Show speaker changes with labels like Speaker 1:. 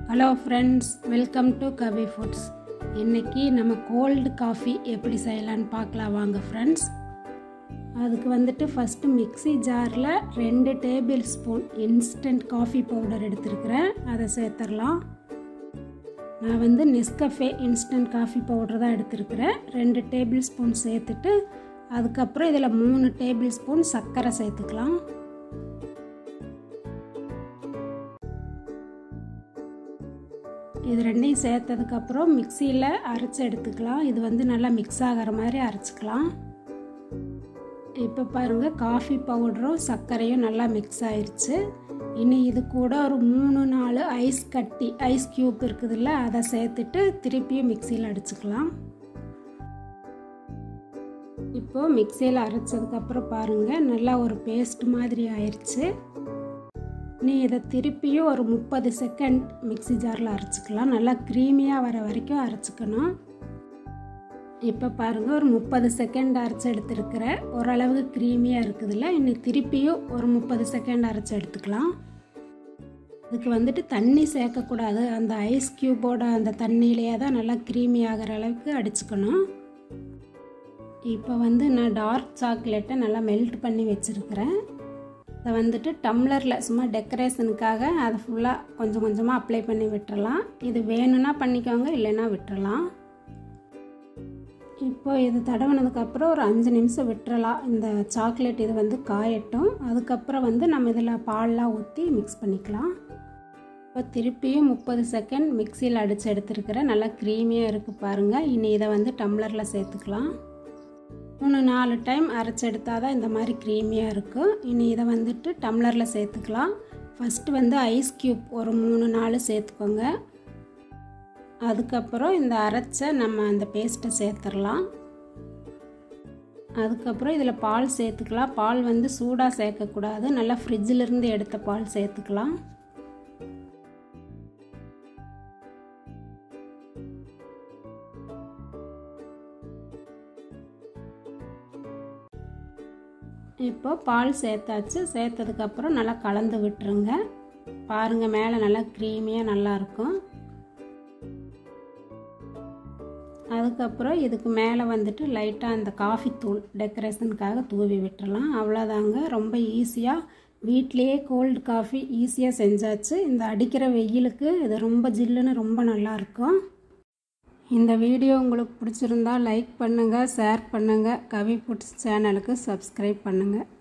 Speaker 1: hello friends welcome to Kavi foods இன்றைக்கி நம்ம cold coffee எப்படி செய்யலான்னு பார்க்கலாம் வாங்க ஃப்ரெண்ட்ஸ் அதுக்கு வந்துட்டு ஃபஸ்ட்டு மிக்ஸி ஜாரில் ரெண்டு tablespoon instant coffee powder எடுத்துருக்கிறேன் அதை சேர்த்துடலாம் நான் வந்து நெஸ்கஃபே இன்ஸ்டன்ட் காஃபி பவுடர் தான் எடுத்துருக்கிறேன் ரெண்டு டேபிள் ஸ்பூன் சேர்த்துட்டு அதுக்கப்புறம் இதில் மூணு டேபிள் ஸ்பூன் சர்க்கரை சேர்த்துக்கலாம் இது ரெண்டையும் சேர்த்ததுக்கப்புறம் மிக்சியில் அரைச்சி எடுத்துக்கலாம் இது வந்து நல்லா மிக்ஸ் ஆகிற மாதிரி அரைச்சிக்கலாம் இப்போ பாருங்கள் காஃபி பவுடரும் சர்க்கரையும் நல்லா மிக்ஸ் ஆயிடுச்சு இனி இது கூட ஒரு மூணு நாலு ஐஸ் கட்டி ஐஸ் க்யூப் இருக்குதுல்ல அதை சேர்த்துட்டு திருப்பியும் மிக்சியில் அடிச்சுக்கலாம் இப்போது மிக்சியில் அரைச்சதுக்கப்புறம் பாருங்கள் நல்லா ஒரு பேஸ்ட் மாதிரி ஆயிடுச்சு நீ இதை திருப்பியும் ஒரு முப்பது செகண்ட் மிக்சி ஜாரில் அரைச்சிக்கலாம் நல்லா க்ரீமியாக வர வரைக்கும் அரைச்சிக்கணும் இப்போ பாருங்கள் ஒரு முப்பது செகண்ட் அரைச்சி எடுத்துருக்கிறேன் ஓரளவுக்கு க்ரீமியாக இருக்குதுல்ல இன்னி திருப்பியும் ஒரு முப்பது செகண்ட் அரைச்சி எடுத்துக்கலாம் இதுக்கு வந்துட்டு தண்ணி சேர்க்கக்கூடாது அந்த ஐஸ் க்யூபோட அந்த தண்ணியிலேயே தான் நல்லா க்ரீமி ஆகிற அளவுக்கு அடிச்சுக்கணும் இப்போ வந்து நான் டார்க் சாக்லேட்டை நல்லா மெல்ட் பண்ணி வச்சுருக்கிறேன் அதை வந்துட்டு டம்ளரில் சும்மா டெக்கரேஷனுக்காக அதை ஃபுல்லாக கொஞ்சம் கொஞ்சமாக அப்ளை பண்ணி விட்டுறலாம் இது வேணும்னா பண்ணிக்கோங்க இல்லைன்னா விட்டுறலாம் இப்போ இது தடவினதுக்கப்புறம் ஒரு அஞ்சு நிமிஷம் விட்டுறலாம் இந்த சாக்லேட் இது வந்து காயட்டும் அதுக்கப்புறம் வந்து நம்ம இதில் பால்லாம் ஊற்றி மிக்ஸ் பண்ணிக்கலாம் இப்போ திருப்பியும் முப்பது செகண்ட் மிக்சியில் அடித்து எடுத்துருக்கிறேன் நல்லா க்ரீமியாக இருக்குது பாருங்கள் இனி இதை வந்து டம்ளரில் சேர்த்துக்கலாம் மூணு நாலு டைம் அரைச்சி எடுத்தால் தான் இந்த மாதிரி க்ரீமியாக இருக்கும் இனி இதை வந்துட்டு டம்ளரில் சேர்த்துக்கலாம் ஃபஸ்ட்டு வந்து ஐஸ் க்யூப் ஒரு மூணு நாலு சேர்த்துக்கோங்க அதுக்கப்புறம் இந்த அரைச்ச நம்ம அந்த பேஸ்ட்டை சேர்த்துடலாம் அதுக்கப்புறம் இதில் பால் சேர்த்துக்கலாம் பால் வந்து சூடாக சேர்க்கக்கூடாது நல்லா ஃப்ரிட்ஜிலிருந்து எடுத்த பால் சேர்த்துக்கலாம் இப்போ பால் சேர்த்தாச்சு சேர்த்ததுக்கப்புறம் நல்லா கலந்து விட்டுருங்க பாருங்கள் மேலே நல்லா க்ரீமியாக நல்லாயிருக்கும் அதுக்கப்புறம் இதுக்கு மேலே வந்துட்டு லைட்டாக அந்த காஃபி தூள் டெக்கரேஷனுக்காக தூவி விட்டுறலாம் அவ்வளோதாங்க ரொம்ப ஈஸியாக வீட்லேயே கோல்டு காஃபி ஈஸியாக செஞ்சாச்சு இந்த அடிக்கிற வெயிலுக்கு இது ரொம்ப ஜில்லுன்னு ரொம்ப நல்லாயிருக்கும் இந்த வீடியோ உங்களுக்கு பிடிச்சிருந்தா லைக் பண்ணுங்கள் ஷேர் பண்ணுங்கள் கவி ஃபுட்ஸ் சேனலுக்கு சப்ஸ்கிரைப் பண்ணுங்கள்